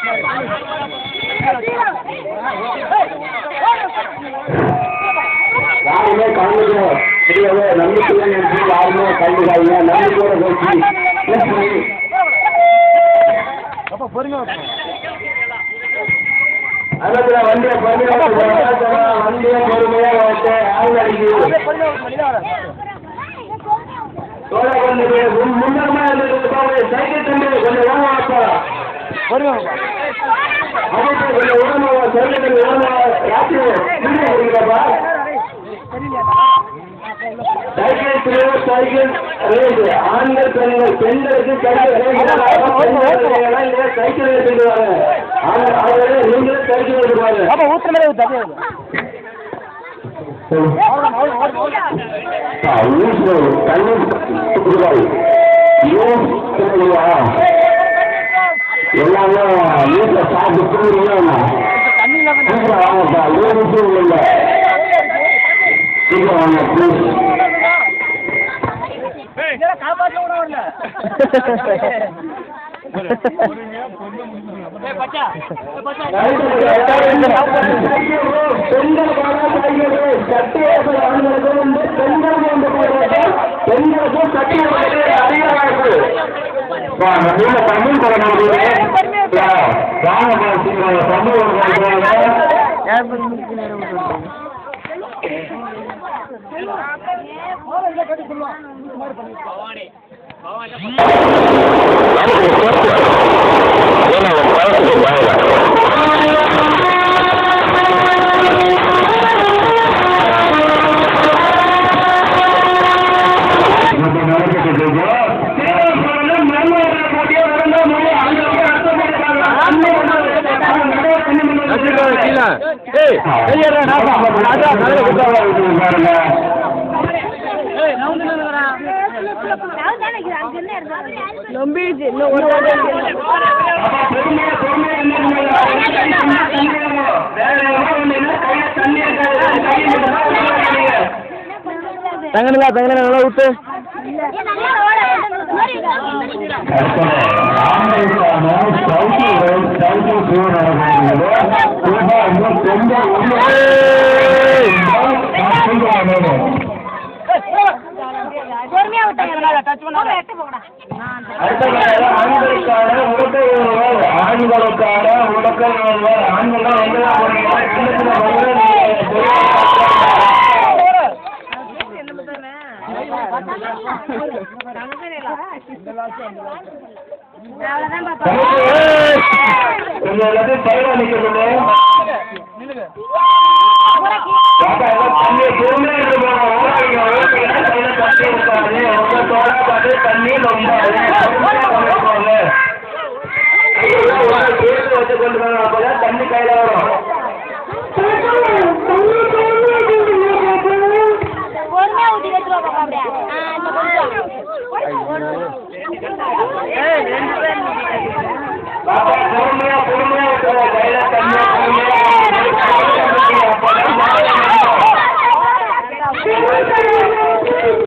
யாருமே கலந்துக்க முடியாது நம்பிக்கையை நினைச்சு யாருமே கலந்துக்காதீங்க நம்பிக்கையோட பேசி பேசி அதுல வண்டியை பொறுமையா வண்டியை பொறுமையா ஓட்டு ஆள் அடிக்குது தோழ கொஞ்சம் முன்னமா இருந்தது சைக்கிள் தம்பி கொஞ்சம் ஓரம் வாப்பா அதுக்கு கொஞ்சம் உடனே சைக்கிள் தம்பி உடனே ராத்திரி வீடியோ கொடுங்கப்பா சைக்கிள் த்ரோ சைக்கிள் ரேஸ் ஆண்கள் பெண்கள் பெண்களுக்கு சைக்கிள் ரேஸ் சைக்கிள் எடுத்துருவாங்க அவங்க நீங்களே சைக்கிள் எடுத்துருவாங்க அப்ப ஊத்துற மாதிரி ஊத்து அப்படியே ஊத்து. எல்லாமே வீட்டுல சாப்பிட்டு தூங்குறீங்க தண்ணி இல்லாம சீக்கிரம் வாங்கப்பா லேடிஸும் இல்லை சீக்கிரம் வாங்க ப்ளீஸ் இதெல்லாம் காப்பாற்ற கூட வரல ஏய் பச்சா ஏய் பச்சா பெண்களுக்கும் சட்டி அதிக வாய்ப்பு தமிழ் வாங்க சீக்கிரம் தமிழ் நம்பிடுச்சு இன்னும் ஒரு தங்கனுங்களா தங்கன நல்லா ஊத்து பொறுமையா விட்டாங்க எட்டு போகடா ஆண்களுக்கான உடற்கை ஒருவர் ஆண்களுக்கான உடற்கை ஒருவர் ஆண்கள் வந்து சின்ன சின்ன அவ்வளவுதான் பாப்பா கொஞ்சம் எல்லாத்தையும் சைடாக நிற்கணும் பாப்பா எல்லாம் தண்ணி பொறுமையா இருக்கணும் ஓடாதீங்க ஓடுறீங்க கையில தண்ணி இருக்காது உங்க தோட பார்த்து தண்ணி ரொம்ப பொறுமையா கொண்டு போங்க கையில ஒரு சேர்த்து வச்சு கொண்டு போங்க அப்பதான் தண்ணி கையில வரும்